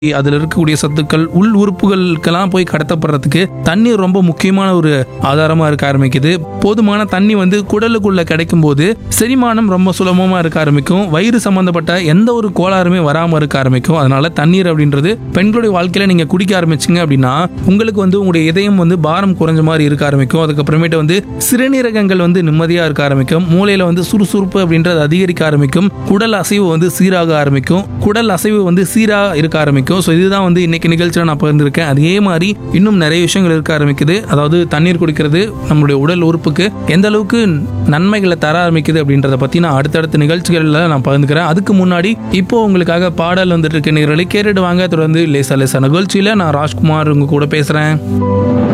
அதில் இருக்கக்கூடிய சத்துக்கள் உள் உறுப்புகளுக்கெல்லாம் போய் கடத்தப்படுறதுக்கு தண்ணீர் ரொம்ப முக்கியமான ஒரு ஆதாரமா இருக்க ஆரம்பிக்குது போதுமான தண்ணி வந்து குடலுக்குள்ள கிடைக்கும் போது செரிமானம் ரொம்ப சுலபமா இருக்க ஆரம்பிக்கும் வயிறு சம்பந்தப்பட்ட எந்த ஒரு கோளாறுமே வராம இருக்க ஆரம்பிக்கும் அதனால தண்ணீர் அப்படின்றது பெண்களுடைய வாழ்க்கையில நீங்க குடிக்க ஆரம்பிச்சீங்க அப்படின்னா உங்களுக்கு வந்து உங்களுடைய இதயம் வந்து பாரம் குறைஞ்ச மாதிரி இருக்க ஆரம்பிக்கும் அதுக்கப்புறமேட்டு வந்து சிறுநீரகங்கள் வந்து நிம்மதியா இருக்க ஆரம்பிக்கும் மூளையில வந்து சுறுசுறுப்பு அப்படின்றது அதிகரிக்க ஆரம்பிக்கும் குடல் அசைவு வந்து சீராக ஆரம்பிக்கும் குடல் அசைவு வந்து சீரா இருக்க ஆரம்பிக்கும் ஸோ இதுதான் வந்து இன்னைக்கு நிகழ்ச்சியில் நான் பகிர்ந்திருக்கேன் அதே மாதிரி இன்னும் நிறைய விஷயங்கள் இருக்க ஆரம்பிக்குது அதாவது தண்ணீர் குடிக்கிறது நம்மளுடைய உடல் உறுப்புக்கு எந்த அளவுக்கு நன்மைகளை தர ஆரம்பிக்குது அப்படின்றத பத்தி நான் அடுத்தடுத்த நிகழ்ச்சிகளில் நான் பகிர்ந்துக்கிறேன் அதுக்கு முன்னாடி இப்போ உங்களுக்காக பாடல் வந்துட்டு இருக்க நேர்களை கேட்டுட்டு வாங்க தொடர்ந்து லேசா லேசா நிகழ்ச்சியில நான் ராஜ்குமார் உங்க கூட பேசுறேன்